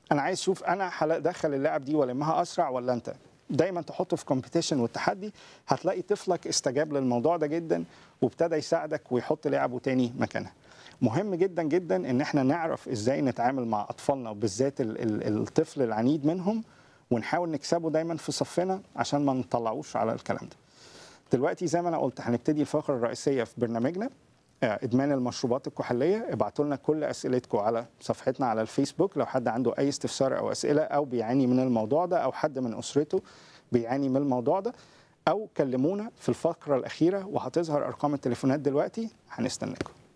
انا عايز اشوف انا هدخل اللاعب دي والمها اسرع ولا انت دايما تحطه في كومبيتيشن والتحدي هتلاقي طفلك استجاب للموضوع ده جدا وابتدى يساعدك ويحط لعبه تاني مكانها مهم جدا جدا ان احنا نعرف ازاي نتعامل مع اطفالنا وبالذات ال- ال- الطفل العنيد منهم ونحاول نكسبه دايما في صفنا عشان ما نطلعوش على الكلام ده دلوقتي زي ما انا قلت هنبتدي الفقره الرئيسيه في برنامجنا آه، ادمان المشروبات الكحوليه ابعتوا لنا كل اسئلتكم على صفحتنا على الفيسبوك لو حد عنده اي استفسار او اسئله او بيعاني من الموضوع ده او حد من اسرته بيعاني من الموضوع ده او كلمونا في الفقره الاخيره وهتظهر ارقام التليفونات دلوقتي هنستناكم